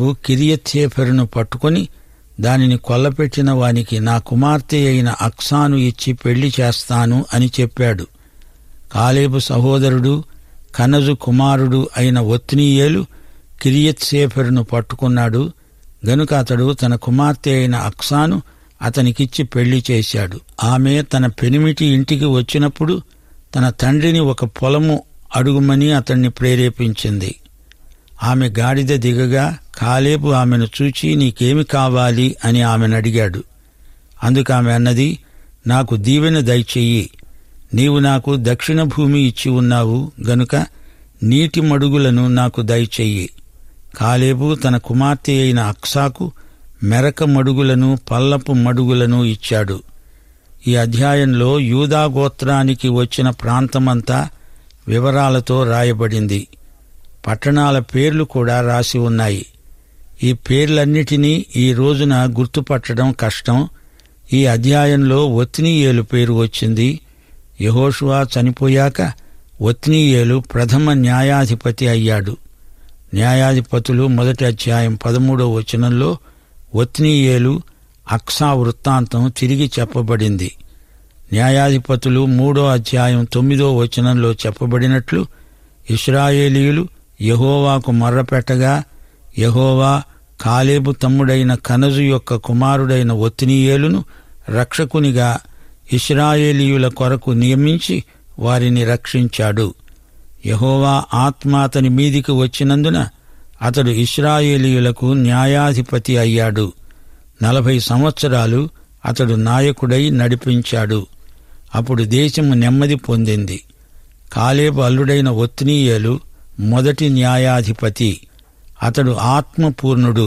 కిరియత్సేఫరును పట్టుకొని దానిని కొల్లపెట్టిన వానికి నా కుమార్తె అయిన అక్సాను ఇచ్చి పెళ్లి చేస్తాను అని చెప్పాడు కాలేబు సహోదరుడు కనజు కుమారుడు అయిన ఒత్నీయేలు కిరియత్సేఫరును పట్టుకున్నాడు గనుక అతడు తన కుమార్తె అయిన అక్సాను అతనికిచ్చి పెళ్లి చేశాడు ఆమె తన పెనిమిటి ఇంటికి వచ్చినప్పుడు తన తండ్రిని ఒక పొలము అడుగుమని అతన్ని ప్రేరేపించింది ఆమె గాడిద దిగగా కాలేబు ఆమెను చూచి నీకేమి కావాలి అని ఆమెను అడిగాడు అందుకు ఆమె అన్నది నాకు దీవెన దయచెయ్యి నీవు నాకు దక్షిణ భూమి ఇచ్చి ఉన్నావు గనుక నీటి మడుగులను నాకు దయచెయ్యి కాలేబు తన కుమార్తె అయిన అక్సాకు మెరక మడుగులను పల్లపు మడుగులను ఇచ్చాడు ఈ అధ్యాయంలో యూదా గోత్రానికి వచ్చిన ప్రాంతమంతా వివరాలతో రాయబడింది పట్టణాల పేర్లు కూడా రాసి ఉన్నాయి ఈ పేర్లన్నిటినీ ఈ రోజున గుర్తుపట్టడం కష్టం ఈ అధ్యాయంలో ఒత్నీయేలు పేరు వచ్చింది యహోషువా చనిపోయాక ఒత్నీయేలు ప్రథమ న్యాయాధిపతి అయ్యాడు న్యాయాధిపతులు మొదటి అధ్యాయం పదమూడో వచనంలో ఒత్నీయేలు అక్సా వృత్తాంతం తిరిగి చెప్పబడింది న్యాయాధిపతులు మూడో అధ్యాయం తొమ్మిదో వచనంలో చెప్పబడినట్లు ఇస్రాయేలీయులు యహోవాకు మొర్రపెట్టగా యహోవా కాలేబు తమ్ముడైన కనజు యొక్క కుమారుడైన ఒత్నీయేలును రక్షకునిగా ఇస్రాయేలీయుల కొరకు నియమించి వారిని రక్షించాడు యహోవా ఆత్మ అతని మీదికి వచ్చినందున అతడు ఇస్రాయేలీయులకు న్యాయాధిపతి అయ్యాడు నలభై సంవత్సరాలు అతడు నాయకుడై నడిపించాడు అప్పుడు దేశము నెమ్మది పొందింది కాలేబు అల్లుడైన ఒత్నీయేలు మొదటి న్యాయాధిపతి అతడు ఆత్మపూర్ణుడు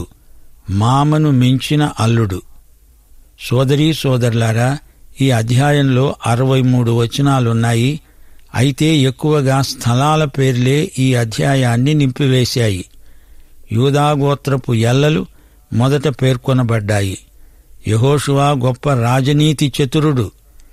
మామను మించిన అల్లుడు సోదరీ సోదరులారా ఈ అధ్యాయంలో అరవై మూడు వచనాలున్నాయి అయితే ఎక్కువగా స్థలాల పేర్లే ఈ అధ్యాయాన్ని నింపివేశాయి యూదాగోత్రపు ఎల్లలు మొదట పేర్కొనబడ్డాయి యహోషువా గొప్ప రాజనీతి చతురుడు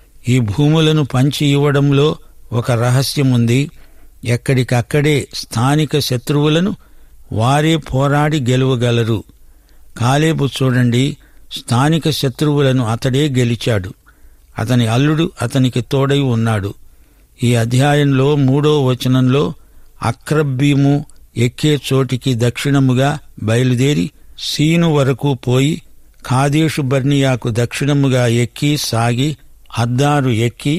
ఈ భూములను పంచి ఇవ్వడంలో ఒక రహస్యముంది ఎక్కడికక్కడే స్థానిక శత్రువులను వారే పోరాడి గెలువగలరు కాలేబు చూడండి స్థానిక శత్రువులను అతడే గెలిచాడు అతని అల్లుడు అతనికి తోడై ఉన్నాడు ఈ అధ్యాయంలో మూడో వచనంలో అక్రబ్బీము ఎక్కే చోటికి దక్షిణముగా బయలుదేరి సీను వరకు పోయి కాదేశు బర్నియాకు దక్షిణముగా ఎక్కి సాగి అద్దారు ఎక్కి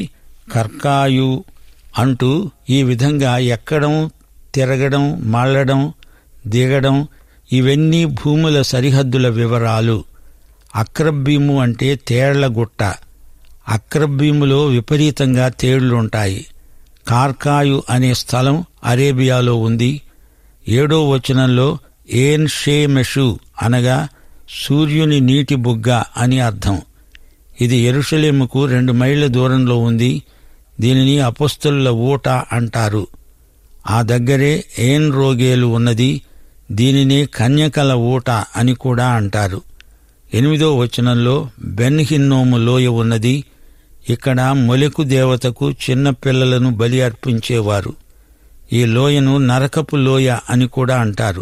కర్కాయు అంటూ ఈ విధంగా ఎక్కడం తిరగడం మళ్ళడం దిగడం ఇవన్నీ భూముల సరిహద్దుల వివరాలు అక్రబ్బీము అంటే తేళ్లగుట్ట అక్రబ్బీములో విపరీతంగా తేళ్లుంటాయి కార్కాయు అనే స్థలం అరేబియాలో ఉంది ఏడో వచనంలో ఏన్ షేమెషు అనగా సూర్యుని నీటి బుగ్గ అని అర్థం ఇది ఎరుషలేముకు రెండు మైళ్ల దూరంలో ఉంది దీనిని అపస్తుల ఊట అంటారు ఆ దగ్గరే ఏన్ రోగేలు ఉన్నది దీనిని కన్యకల ఊట అని కూడా అంటారు ఎనిమిదో వచనంలో బెన్హిన్నోము లోయ ఉన్నది ఇక్కడ మొలెకు దేవతకు చిన్న పిల్లలను బలి అర్పించేవారు ఈ లోయను నరకపు లోయ అని కూడా అంటారు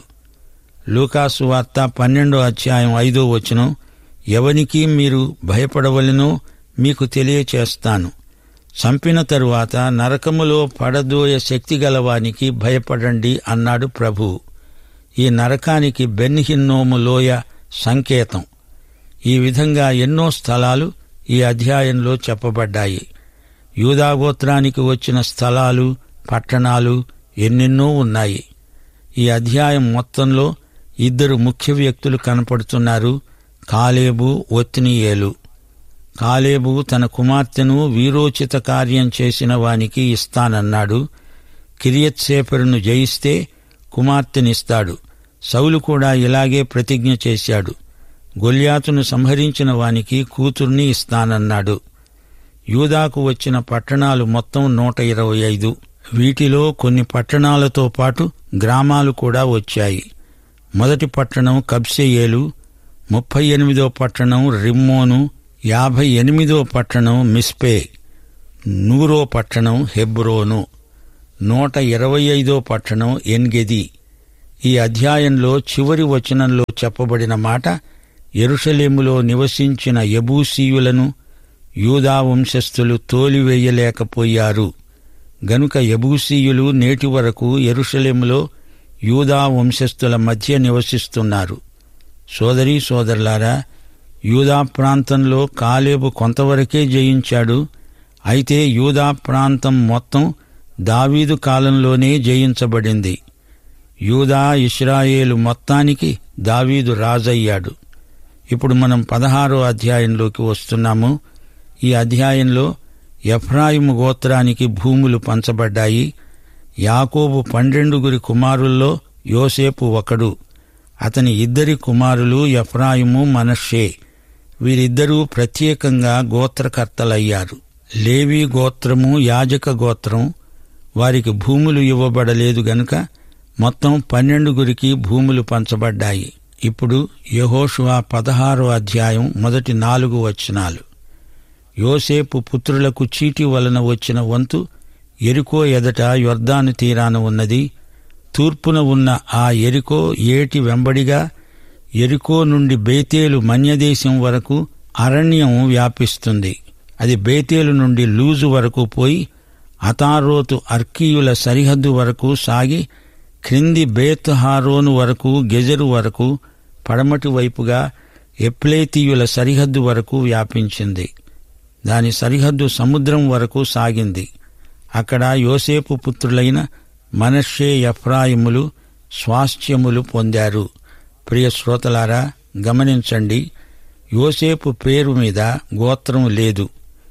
లూకాసు వార్త పన్నెండో అధ్యాయం ఐదో వచనం ఎవనికి మీరు భయపడవలెనో మీకు తెలియచేస్తాను చంపిన తరువాత నరకములో పడదోయ శక్తి గలవానికి భయపడండి అన్నాడు ప్రభు ఈ నరకానికి బెన్హిన్నోము లోయ సంకేతం ఈ విధంగా ఎన్నో స్థలాలు ఈ అధ్యాయంలో చెప్పబడ్డాయి యూదాగోత్రానికి వచ్చిన స్థలాలు పట్టణాలు ఎన్నెన్నో ఉన్నాయి ఈ అధ్యాయం మొత్తంలో ఇద్దరు ముఖ్య వ్యక్తులు కనపడుతున్నారు కాలేబు ఒత్నియేలు కాలేబు తన కుమార్తెను వీరోచిత కార్యం చేసిన వానికి ఇస్తానన్నాడు కిరియత్సేపరును జయిస్తే కుమార్తెనిస్తాడు సౌలు కూడా ఇలాగే ప్రతిజ్ఞ చేశాడు గొల్యాతును సంహరించిన వానికి కూతుర్ని ఇస్తానన్నాడు యూదాకు వచ్చిన పట్టణాలు మొత్తం నూట ఇరవై ఐదు వీటిలో కొన్ని పట్టణాలతో పాటు గ్రామాలు కూడా వచ్చాయి మొదటి పట్టణం కబ్సెయేలు ముప్పై ఎనిమిదో పట్టణం రిమ్మోను యాభై ఎనిమిదో పట్టణం మిస్పే నూరో పట్టణం హెబ్రోను నూట ఇరవై ఐదో పట్టణం ఎన్గెది ఈ అధ్యాయంలో చివరి వచనంలో చెప్పబడిన మాట ఎరుషలేములో నివసించిన యబూసీయులను యూదా వంశస్థులు తోలివేయలేకపోయారు గనుక యబూసీయులు నేటి వరకు ఎరుషలేములో యూదా వంశస్థుల మధ్య నివసిస్తున్నారు సోదరీ సోదరులారా యూదా ప్రాంతంలో కాలేబు కొంతవరకే జయించాడు అయితే యూదా ప్రాంతం మొత్తం దావీదు కాలంలోనే జయించబడింది యూదా ఇస్రాయేలు మొత్తానికి దావీదు రాజయ్యాడు ఇప్పుడు మనం పదహారో అధ్యాయంలోకి వస్తున్నాము ఈ అధ్యాయంలో ఎఫ్రాయిము గోత్రానికి భూములు పంచబడ్డాయి యాకోబు పన్నెండుగురి కుమారుల్లో యోసేపు ఒకడు అతని ఇద్దరి కుమారులు ఎఫ్రాయిము మనషే వీరిద్దరూ ప్రత్యేకంగా గోత్రకర్తలయ్యారు లేవి గోత్రము యాజక గోత్రం వారికి భూములు ఇవ్వబడలేదు గనుక మొత్తం పన్నెండుగురికి భూములు పంచబడ్డాయి ఇప్పుడు యహోషువా పదహారో అధ్యాయం మొదటి నాలుగు వచనాలు యోసేపు పుత్రులకు చీటి వలన వచ్చిన వంతు ఎరుకో ఎదట యొర్దాను తీరాన ఉన్నది తూర్పున ఉన్న ఆ ఎరికో ఏటి వెంబడిగా ఎరికో నుండి బేతేలు మన్యదేశం వరకు అరణ్యం వ్యాపిస్తుంది అది బేతేలు నుండి లూజు వరకు పోయి అతారోతు అర్కీయుల సరిహద్దు వరకు సాగి క్రింది బేత్ హారోను వరకు గెజరు వరకు పడమటి వైపుగా ఎప్లేతీయుల సరిహద్దు వరకు వ్యాపించింది దాని సరిహద్దు సముద్రం వరకు సాగింది అక్కడ యోసేపు పుత్రులైన మనషే ఎఫ్రాయిములు స్వాస్థ్యములు పొందారు ప్రియ శ్రోతలారా గమనించండి యోసేపు పేరు మీద గోత్రం లేదు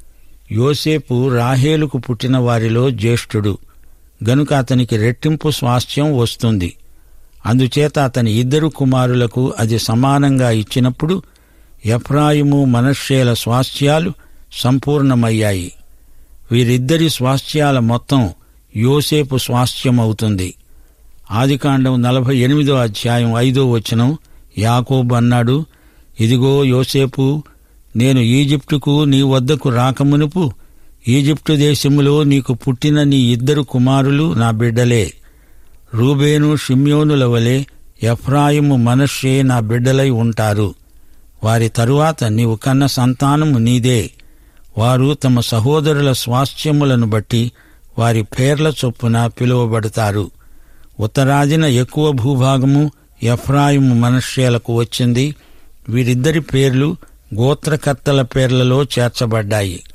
యోసేపు రాహేలుకు పుట్టిన వారిలో జ్యేష్ఠుడు గనుక అతనికి రెట్టింపు స్వాస్థ్యం వస్తుంది అందుచేత అతని ఇద్దరు కుమారులకు అది సమానంగా ఇచ్చినప్పుడు ఎఫ్రాయిము మనశ్శేల స్వాస్థ్యాలు సంపూర్ణమయ్యాయి వీరిద్దరి స్వాస్థ్యాల మొత్తం యోసేపు స్వాస్థ్యమవుతుంది ఆదికాండం నలభై ఎనిమిదో అధ్యాయం ఐదో వచనం యాకోబు అన్నాడు ఇదిగో యోసేపు నేను ఈజిప్టుకు నీ వద్దకు రాకమునుపు ఈజిప్టు దేశములో నీకు పుట్టిన నీ ఇద్దరు కుమారులు నా బిడ్డలే రూబేను షిమ్యోనుల వలె ఎఫ్రాయిము మనషే నా బిడ్డలై ఉంటారు వారి తరువాత నీవు కన్న సంతానము నీదే వారు తమ సహోదరుల స్వాస్థ్యములను బట్టి వారి పేర్ల చొప్పున పిలువబడతారు ఉత్తరాదిన ఎక్కువ భూభాగము ఎఫ్రాయిము మనష్యాలకు వచ్చింది వీరిద్దరి పేర్లు గోత్రకర్తల పేర్లలో చేర్చబడ్డాయి